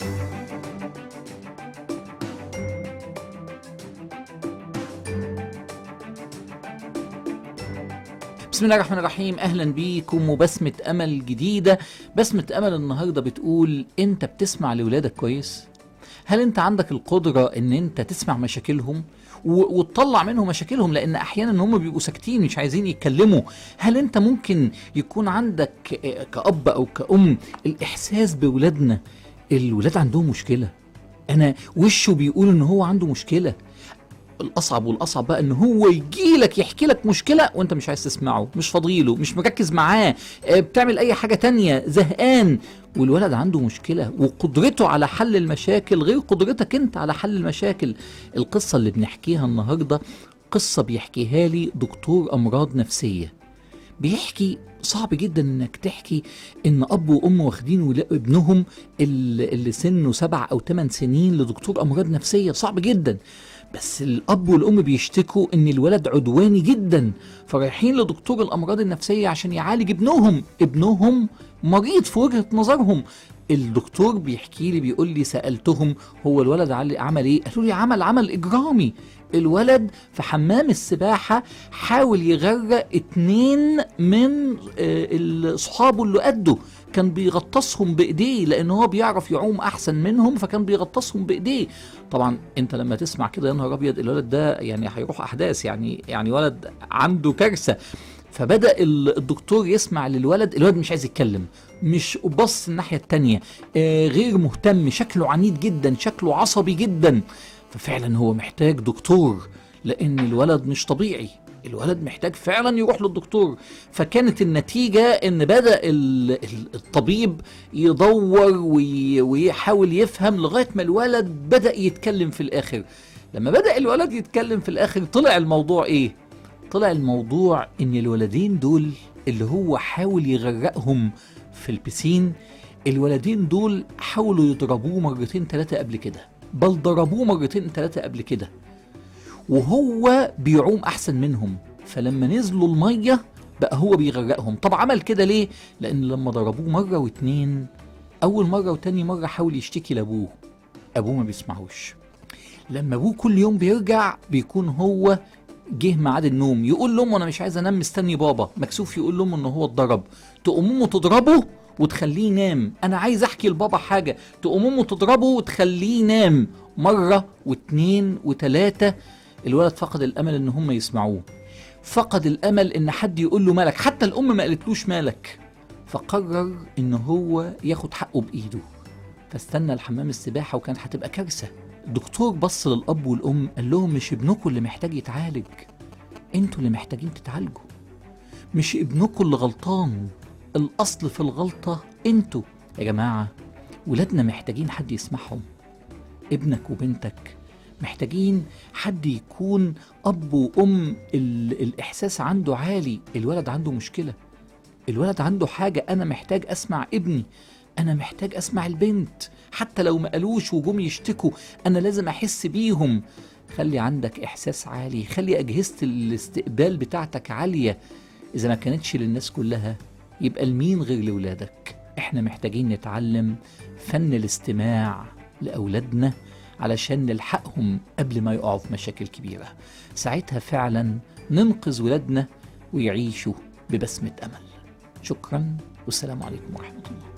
بسم الله الرحمن الرحيم اهلا بيكم وبسمة امل جديدة بسمة امل النهاردة بتقول انت بتسمع لولادك كويس هل انت عندك القدرة ان انت تسمع مشاكلهم و- وتطلع منهم مشاكلهم لان احيانا هم بيبقوا ساكتين مش عايزين يتكلموا هل انت ممكن يكون عندك آه، كأب او كأم الاحساس بولادنا الولاد عندهم مشكلة انا وشه بيقول ان هو عنده مشكلة الاصعب والاصعب بقى ان هو يجي لك يحكي لك مشكله وانت مش عايز تسمعه مش فاضيله مش مركز معاه آه، بتعمل اي حاجه تانية زهقان والولد عنده مشكله وقدرته على حل المشاكل غير قدرتك انت على حل المشاكل القصه اللي بنحكيها النهارده قصه بيحكيها لي دكتور امراض نفسيه بيحكي صعب جدا انك تحكي ان اب وام واخدين ولا- ابنهم اللي اللي سنه سبع او ثمان سنين لدكتور امراض نفسيه صعب جدا بس الاب والام بيشتكوا ان الولد عدواني جدا فرايحين لدكتور الامراض النفسيه عشان يعالج ابنهم ابنهم مريض في وجهه نظرهم الدكتور بيحكي لي بيقول لي سالتهم هو الولد عل- عمل ايه قالوا لي عمل عمل اجرامي الولد في حمام السباحة حاول يغرق اتنين من آه، ال- صحابه اللي قده كان بيغطسهم بايديه لان هو بيعرف يعوم احسن منهم فكان بيغطسهم بايديه طبعا انت لما تسمع كده يا نهار ابيض الولد ده يعني هيروح احداث يعني يعني ولد عنده كارثه فبدا ال- الدكتور يسمع للولد الولد مش عايز يتكلم مش بص الناحيه التانية آه غير مهتم شكله عنيد جدا شكله عصبي جدا ففعلا هو محتاج دكتور لان الولد مش طبيعي الولد محتاج فعلا يروح للدكتور فكانت النتيجة ان بدأ ال- ال- الطبيب يدور وي- ويحاول يفهم لغاية ما الولد بدأ يتكلم في الاخر لما بدأ الولد يتكلم في الاخر طلع الموضوع ايه طلع الموضوع ان الولدين دول اللي هو حاول يغرقهم في البسين الولدين دول حاولوا يضربوه مرتين ثلاثة قبل كده بل ضربوه مرتين ثلاثة قبل كده وهو بيعوم احسن منهم فلما نزلوا الميه بقى هو بيغرقهم طب عمل كده ليه لان لما ضربوه مره واتنين اول مره وتاني مره حاول يشتكي لابوه ابوه ما بيسمعوش لما ابوه كل يوم بيرجع بيكون هو جه ميعاد النوم يقول لامه انا مش عايز انام مستني بابا مكسوف يقول لامه ان هو اتضرب تقوم امه تضربه وتخليه ينام انا عايز احكي لبابا حاجه تقوم امه تضربه وتخليه ينام مره واتنين وتلاته الولد فقد الامل ان هم يسمعوه فقد الامل ان حد يقول له مالك حتى الام ما قالتلوش مالك فقرر ان هو ياخد حقه بايده فاستنى الحمام السباحه وكان هتبقى كارثه الدكتور بص للاب والام قال لهم مش ابنكم اللي محتاج يتعالج انتوا اللي محتاجين تتعالجوا مش ابنكم اللي غلطان الاصل في الغلطه انتوا يا جماعه ولادنا محتاجين حد يسمعهم ابنك وبنتك محتاجين حد يكون اب وام ال- الاحساس عنده عالي الولد عنده مشكله الولد عنده حاجه انا محتاج اسمع ابني انا محتاج اسمع البنت حتى لو ما قالوش وجم يشتكوا انا لازم احس بيهم خلي عندك احساس عالي خلي اجهزه الاستقبال بتاعتك عاليه اذا ما كانتش للناس كلها يبقى لمين غير لولادك احنا محتاجين نتعلم فن الاستماع لاولادنا علشان نلحقهم قبل ما يقعوا في مشاكل كبيره ساعتها فعلا ننقذ ولادنا ويعيشوا ببسمه امل شكرا والسلام عليكم ورحمه الله